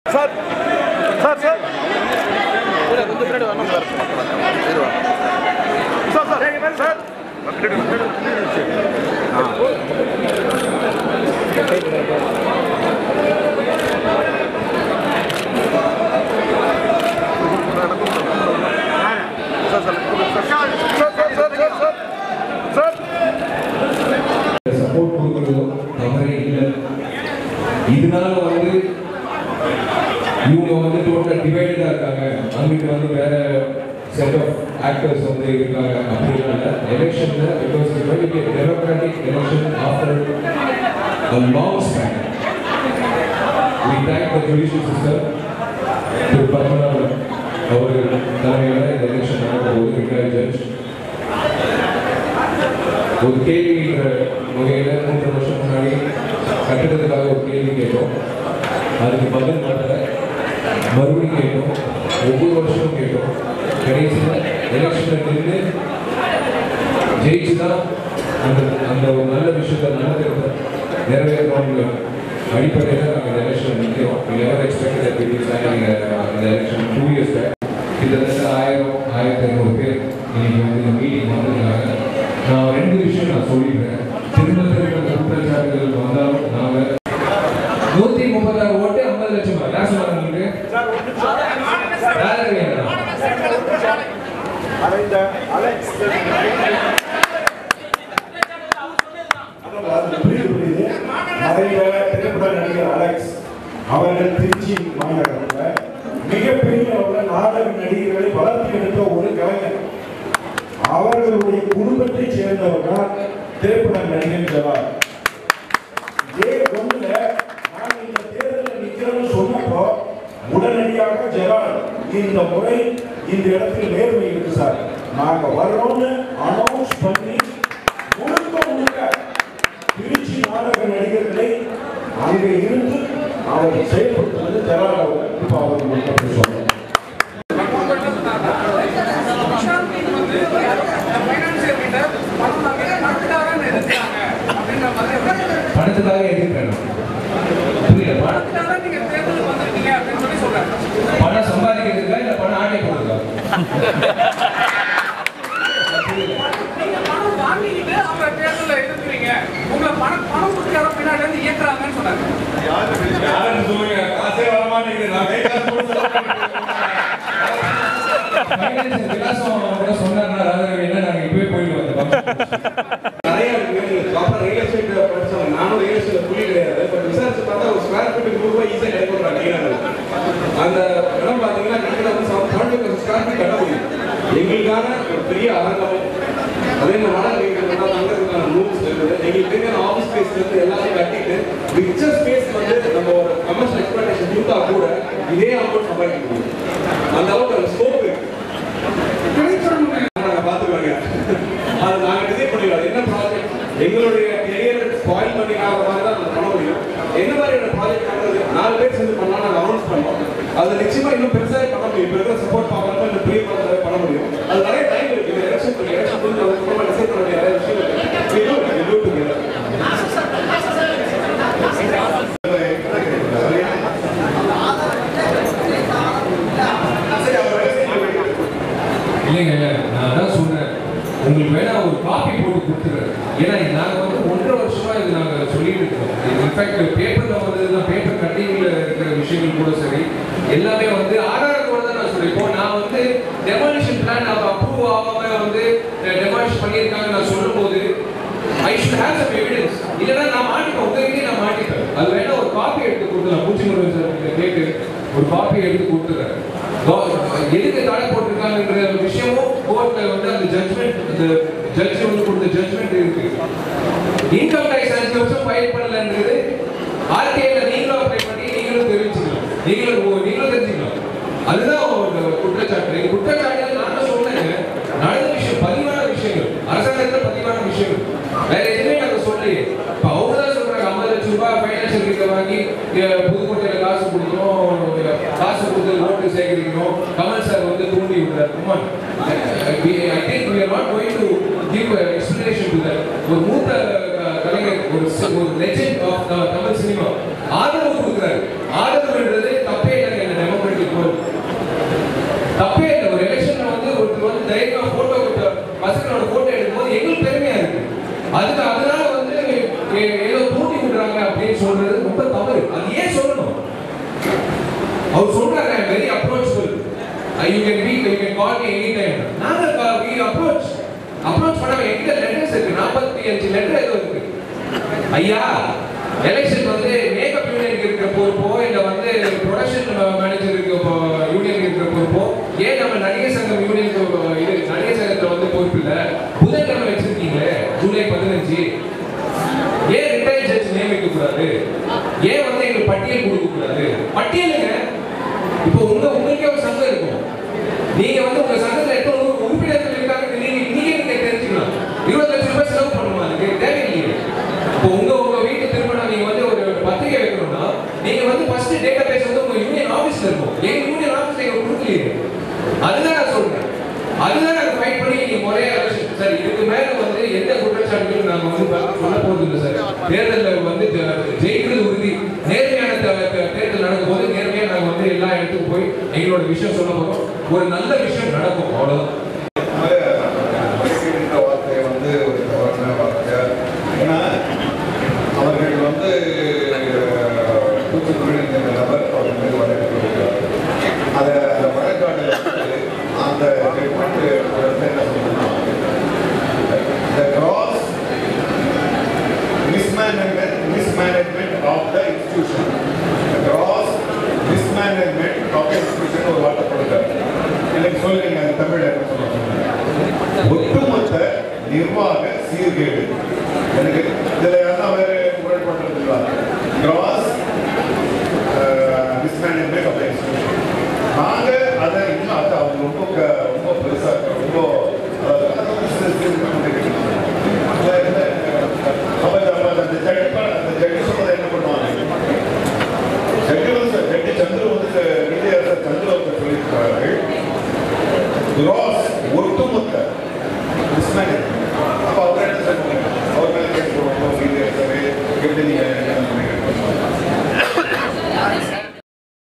Sir sir sir கொஞ்சம் பின்னாடி வரணும் sir sir sir sir sir sir sir sir sir sir sir support கொடுக்கறதும் தவறே இல்லை இதனால வந்து இவங்க வந்து டோட்டல் டிவைடடா இருக்காங்க அங்கிட்டு வந்து வேற செட் ஆஃப் ஆக்டர்ஸ் வந்து இருக்காங்க அப்படிலாம் இல்லை எலெக்ஷன்ல because democratic election after a long span we thank the judicial system திரு பத்மநாபன் அவர் தலைமையில இந்த எலெக்ஷன் நடந்த போது ரிட்டையர்ட் ஜட்ஜ் ஒரு கேள்வின்ற வகையில் மூன்று வருஷம் முன்னாடி கட்டிடத்துக்காக ஒரு கேள்வி கேட்டோம் அதுக்கு பதில் வரல மறுபடியும் கேட்டோம் ஒவ்வொரு வருஷமும் கேட்டோம் கடைசியில் எலெக்ஷனில் நின்று ஜெயிச்சு தான் அந்த அந்த ஒரு நல்ல விஷயத்தை நடக்கிறத நிறைவேற்றணும்னு அடிப்படையில் நாங்கள் இந்த எலெக்ஷன் நிற்கிறோம் எவர் எக்ஸ்பெக்டட் இந்த எலெக்ஷன் டூ இயர்ஸ் கிட்டத்தட்ட ஆயிரம் ஆயிரத்தி ஐநூறு பேர் இன்னைக்கு வந்து இந்த மீட்டிங் வந்திருக்காங்க நான் ரெண்டு விஷயம் நான் சொல்லிடுறேன் திரும்ப திரும்ப இந்த குற்றச்சாட்டுகள் வந்தாலும் நாங்கள் நூத்தி முப்பத்தாறு ஓட்டு ஐம்பது லட்சம் யார் சொன்னாங்க உங்களுக்கு யாரு வேணும் புரியுது புரியுது மறைந்த திரைப்பட நடிகர் அலெக்ஸ் அவர்கள் திருச்சி மாநகரத்தில் மிகப்பெரிய அளவில் நாடக நடிகர்களை வளர்த்து எடுத்த ஒரு கலைஞர் அவர்களுடைய குடும்பத்தைச் சேர்ந்தவர் தான் திரைப்பட நடிகர் ஜவார் ஏ ஒண்ணுல நாங்க இந்த தேர்தலில் நிக்கிறோம்னு சொன்னப்போ உடனடியாக ஜெரால் இந்த முறை இந்த இடத்தில் நேர்மை இருக்கு சார் நாங்க வர்றோம்னு அனௌன்ஸ் பண்ணி முழுக்க முழுக்க திருச்சி நாடக நடிகர்களை அங்கே இருந்து அவர் செயல்படுத்துவது ஜெரால் அவர் இப்ப அவர் மட்டும் சொல்றேன் பணத்துக்காக எதிர்க்கணும் புரியல பணம் பணம் சம்பாதிக்கிறதுக்கா இல்ல பணம் ஆட்டை போடுறதா யாருன்னு சொல்லுங்க காசே வர மாட்டேங்குது நான் கை காசு போட்டு ஃபைனான்ஸ் விலாசம் கூட சொன்னாருன்னா ராஜரவி என்ன நாங்க இப்பவே போயிட்டு வந்தோம் நிறைய இருக்கு நீங்க ப்ராப்பர் ரியல் எஸ்டேட் படிச்சவங்க நானும் ரியல் எஸ்டேட்ல புள்ளி கிடையாது பட் விசாரிச்சு பார்த்தா ஒரு ஸ்கொயர் ஃபீட்டுக்கு நூறு ரூபாய் ஈஸியாக கிடைக்கிறாங்க ஈரானில் அந்த இடம் பார்த்தீங்கன்னா கிட்டத்தட்ட வந்து செவன் டுவெண்ட்டி ஸ்கொயர் ஃபீட் கட்ட முடியும் எங்களுக்கான ஒரு பெரிய அரங்கம் அதே மாதிரி நாடகம் எங்களுக்கு தங்கிறதுக்கான ரூம்ஸ் இருக்குது எங்களுக்கு தேவையான ஆஃபீஸ் ஸ்பேஸ் இருந்து எல்லாத்தையும் கட்டிட்டு மிச்ச ஸ்பேஸ் வந்து நம்ம ஒரு கமர்ஷியல் எக்ஸ்பெக்டேஷன் கொடுத்தா கூட இதே அமௌண்ட் சம்பாதிக்க முடியும் அந்த அளவுக்கு அந்த ஸ்கோப் இருக்கு நாங்க பாத்துக்கோங்க அது நாங்க டிசைட் பண்ணிடுவோம் என்ன ப்ராஜெக்ட் எங்களுடைய கெரியர் ஸ்பாயில் பண்ணிக்காத மாதிரி தான் நாங்க பண்ண முடியும் என்ன மாதிரியான ப்ராஜெக்ட் பண்றது நாலு பேர் சேர்ந்து பண்ணலாம் நாங்க அனௌன்ஸ் பண்ணோம் அது நிச்சயமா இன்னும் பெருசாக பண்ண முடியும் இப்போ இருக்கிற சப்போர்ட் பார்க்கறப்ப இந்த பெரிய படத்தை பண்ண முடியும் அது நிறைய டைம் இருக்கு இந்த எலெக்ஷன் எலெக்ஷன் புரிஞ்சு அதுக்கப்புறமா டிசைட் பண்ண வேண்டிய நிறைய விஷயம் இருக்கு We do it, we do it together. இல்லைங்க நான் அதான் சொல்றேன் உங்களுக்கு வேணா ஒரு காப்பி போட்டு கொடுத்துறேன் ஏன்னா நாங்க வந்து ஒன்றரை வருஷமா இது நாங்க சொல்லிட்டு இருக்கோம் இன்ஃபேக்ட் பேப்பர்ல வந்து பேப்பர் கட்டிங்ல இருக்கிற விஷயங்கள் கூட சரி எல்லாமே வந்து ஆதாரத்தோட தான் நான் சொல்றேன் இப்போ நான் வந்து டெமாலிஷன் பிளான் அவங்க அப்ரூவ் ஆகாம வந்து டெமாலிஷ் பண்ணியிருக்காங்க நான் சொல்லும்போது I should have some evidence இல்லைன்னா நான் மாட்டிப்பேன் உங்ககிட்டயே நான் மாட்டிப்பேன் அது வேணா ஒரு காப்பி எடுத்து கொடுத்துலாம் பூச்சி முருகன் சார் கிட்ட கேட்டு ஒரு காப்பி எடுத்து கொடுத்துறேன் எதுக்கு தடை போட்டிருக்காங்கன்ற விஷயமும் கோர்ட்ல வந்து அந்த ஜட்மெண்ட் அந்த ஜட்ஜ் வந்து கொடுத்த ஜட்மெண்ட் இருக்கு இன்கம் டேக்ஸ் அஞ்சு வருஷம் ஃபைல் பண்ணலன்றது ஆர்டிஐல நீங்களும் அப்ளை பண்ணி நீங்களும் தெரிவிச்சுக்கலாம் நீங்களும் நீங்களும் தெரிஞ்சுக்கலாம் அதுதான் ஒரு குற்றச்சாட்டு இந்த குற்றச்சாட்டு நான் சொன்னேங்க நடந்த விஷயம் பதிவான விஷயங்கள் அரசாங்கத்துல பதிவான விஷயங்கள் வேற எதுவுமே நாங்க சொல்லி இப்ப அவங்க தான் சொல்றாங்க ஐம்பது லட்சம் ரூபாய் ஃபைனான்சியல் கிட்ட வாங்கி அஹ், புதுக்கோட்டையில காசு கொடுக்கணும் காசு கொடுத்து ஓட்டு சேகரிக்கணும் கமல் சார் வந்து தூண்டி விடுறாரு Kumar I think we are not going to give an explanation to that ஒரு மூத்த அஹ், கலைஞர் ஒரு சி- ஒரு லெஜெண்ட் ஆஃப் தமிழ் சினிமா ஆதரவு கொடுக்குறாரு ஆதரவுன்றது தப்பே அவர் சொல்றாரு very approachable you can be you can call me any time நாங்க வி அப்ரோச் அப்ரோச் பண்ண எங்க லெட்டர்ஸ் இருக்கு நாற்பத்தி அஞ்சு லெட்டர் ஏதோ இருக்கு ஐயா எலெக்ஷன் வந்து மேக்கப் யூனியனுக்கு இருக்கிற பொறுப்போ இல்ல வந்து ப்ரொடக்ஷன் மேனேஜருக்கு யூனியன் இருக்கிற பொறுப்போ ஏன் நம்ம நடிகர் சங்கம் யூனியனுக்கு இது நடிகர் சங்கத்துல வந்து பொறுப்பு இல்ல புதன்கிழமை வச்சிருக்கீங்களே ஜூலை பதினஞ்சு ஏன் ரிட்டையர் ஜட்ஜ் நியமிக்க கூடாது ஏன் வந்து எங்களுக்கு பட்டியல் கொடுக்க கூடாது பட்டியலுங்க இப்போ உங்க உங்களுக்கே ஒரு சங்கம் இருக்கும் நீங்க வந்து உங்க சங்கத்துல எத்தனை உறு- உறுப்பினர்கள் இருக்காங்க நீங்க நீங்க நீங்க தெரிஞ்சுக்கலாம் இருபது லட்சம் ரூபாய் செலவு பண்ணுமா அதுக்கு தேவையில்லையே இப்போ உங்க உங்க வீட்டு திருமணம் நீங்க வந்து ஒரு பத்திரிகை வைக்கணும்னா நீங்க வந்து ஃபர்ஸ்ட் டேட்டா பேஸ் வந்து உங்க யூனியன் ஆபீஸ்ல இருக்கும் எங்க யூனியன் ஆபீஸ்ல எங்க கொடுக்கலையே அதுதான் நான் சொல்றேன் அதுதான் நாங்க ஃபைட் பண்ணி நீங்க முறையா election. சார் இதுக்கு மேல வந்து எந்த குற்றச்சாட்டுகளும் நாங்க வந்து ப- சொல்ல போறது இல்லை சார் தேர்தலில் வந்து ஜெ- ஜெயிக்கிறது உறுதி நேர்மையான தே- தே- தேர்தல் நடக்கும் போது நேர்மையா நாங்க வந்து எல்லா இடத்துக்கும் போய் எங்களோட விஷயம் சொல்ல போறோம் ஒரு நல்ல விஷயம் நடக்கும் அவ்வளவுதான் என்ற வார்த்தை வந்து ஒரு தவறான வார்த்தை ஏன்னா அவர்கள் வந்து அஹ், தூத்துக்குடி என்ற நபர் அவர் மீது வழக்கு கொடுக்கிறார் அதை அந்த வழக்காடில் வந்து அந்த ஜட்மெண்ட் என்ன சொல்லணும்னா the gross mismanagement mismanagement of the institution the gross mismanagement of the institution ஒரு வார்த்தை கொடுக்கிறார் எனக்கு சொல்லுங்க அது தமிழ் என்ன சொல்லுங்க ஒட்டுமொத்த நிர்வாக சீர்கேடு எனக்கு இதுல யாரா வேற குரல் பண்றதுங்களா கிராஸ் மிஸ்மேனேஜ்மெண்ட் ஆஃப் இன்ஸ்டியூஷன் நாங்க அதை இன்னும் அது அவங்க ரொம்ப க- ரொம்ப பெருசா